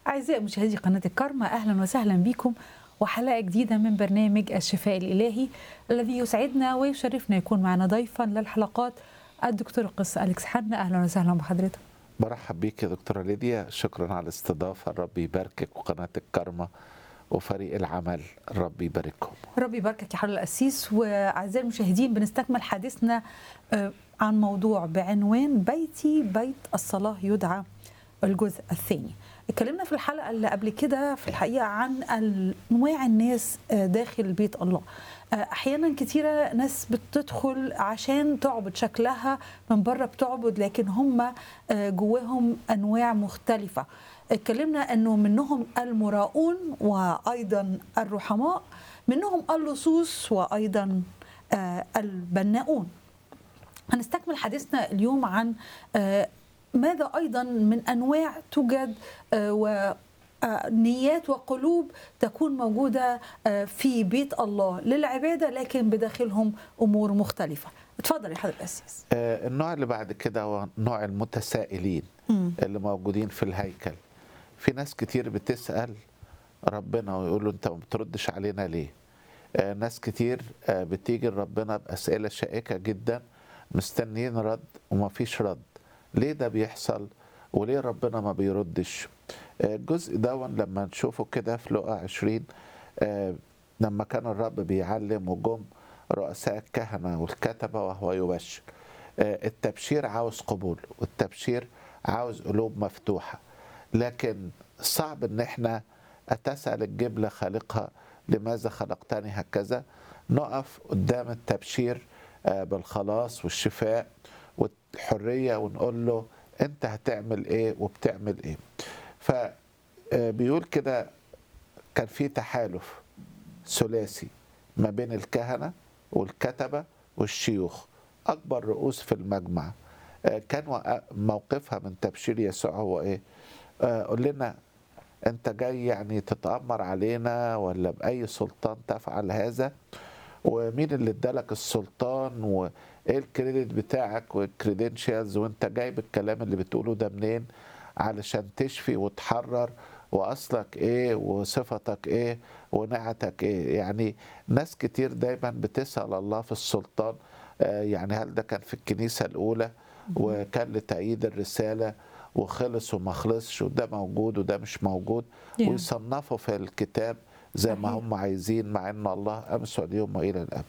أعزائي مشاهدي قناة الكرمة أهلا وسهلا بكم وحلقة جديدة من برنامج الشفاء الإلهي الذي يسعدنا ويشرفنا يكون معنا ضيفا للحلقات الدكتور القس أليكس حنا أهلا وسهلا بحضرتك برحب بيك يا دكتورة ليديا شكرا على الاستضافة الرب يباركك وقناة الكرمة وفريق العمل الرب يباركهم ربي يباركك يا حضرة القسيس وأعزائي المشاهدين بنستكمل حديثنا آه، عن موضوع بعنوان بيتي بيت الصلاة يدعى الجزء الثاني اتكلمنا في الحلقة اللي قبل كده في الحقيقة عن أنواع الناس آه، داخل بيت الله آه، أحيانا كتيرة ناس بتدخل عشان تعبد شكلها من بره بتعبد لكن هم آه، جواهم أنواع مختلفة اتكلمنا أنه منهم المراؤون وأيضا الرحماء منهم اللصوص وأيضا آه، البناؤون هنستكمل حديثنا اليوم عن آه، ماذا ايضا من انواع توجد آه، و آه، نيات وقلوب تكون موجوده آه، في بيت الله للعباده لكن بداخلهم امور مختلفه. اتفضل يا حضرة القسيس. آه، النوع اللي بعد كده هو نوع المتسائلين مم. اللي موجودين في الهيكل في ناس كتير بتسأل ربنا ويقول له انت ما بتردش علينا ليه آه، ناس كتير آه، بتيجي لربنا بأسئلة شائكة جدا مستنيين رد وما فيش رد ليه ده بيحصل وليه ربنا ما بيردش آه، الجزء ده لما نشوفه كده في لقا 20 آه، لما كان الرب بيعلم وجم رؤساء الكهنة والكتبة وهو يبشر آه، التبشير عاوز قبول والتبشير عاوز قلوب مفتوحة لكن صعب ان احنا اتسأل الجبلة خالقها لماذا خلقتني هكذا نقف قدام التبشير آه، بالخلاص والشفاء والحرية ونقول له انت هتعمل ايه وبتعمل ايه فبيقول كده كان في تحالف ثلاثي ما بين الكهنة والكتبة والشيوخ أكبر رؤوس في المجمع آه، كان وق- موقفها من تبشير يسوع هو إيه؟ آه، قول لنا أنت جاي يعني تتأمر علينا ولا بأي سلطان تفعل هذا؟ ومين اللي ادالك السلطان وايه الكريدت بتاعك والكريدنشالز وانت جايب الكلام اللي بتقوله ده منين علشان تشفي وتحرر واصلك ايه وصفتك ايه ونعتك ايه يعني ناس كتير دايما بتسأل الله في السلطان آه، يعني هل ده كان في الكنيسة الأولى وكان لتأييد الرسالة وخلص وما خلصش وده موجود وده مش موجود Yeah. ويصنفوا في الكتاب زي ما صحيح. هم عايزين مع ان الله امس واليوم والى الابد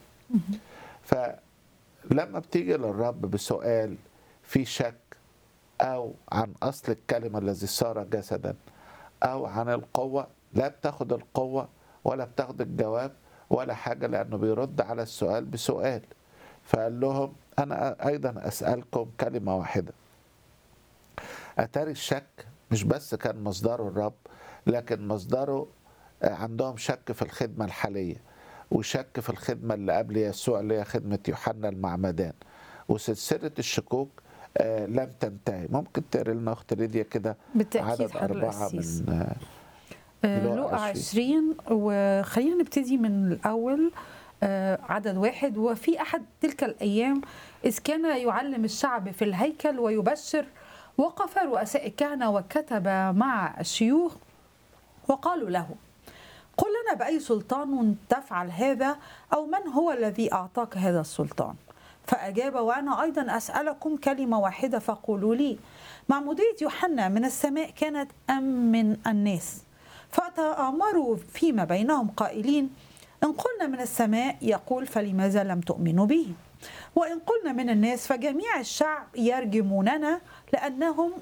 فلما بتيجي للرب بسؤال في شك او عن اصل الكلمه الذي صار جسدا او عن القوه لا بتاخد القوه ولا بتاخد الجواب ولا حاجه لانه بيرد على السؤال بسؤال فقال لهم انا ايضا اسالكم كلمه واحده اتاري الشك مش بس كان مصدره الرب لكن مصدره آه، عندهم شك في الخدمه الحاليه وشك في الخدمه اللي قبل يسوع اللي هي خدمه يوحنا المعمدان وسلسله الشكوك آه، لم تنتهي ممكن تقري لنا اخت ليديا كده بالتأكيد عدد حضرة أربعة القسيس. من آه، آه، لقا لقا 20. 20 وخلينا نبتدي من الأول آه، عدد واحد وفي أحد تلك الأيام إذ كان يعلم الشعب في الهيكل ويبشر وقف رؤساء الكهنة والكتبة مع الشيوخ وقالوا له قل لنا بأي سلطان تفعل هذا أو من هو الذي أعطاك هذا السلطان فأجاب وأنا أيضا أسألكم كلمة واحدة فقولوا لي معمودية يوحنا من السماء كانت أم من الناس فتأمروا فيما بينهم قائلين إن قلنا من السماء يقول فلماذا لم تؤمنوا به وإن قلنا من الناس فجميع الشعب يرجموننا لأنهم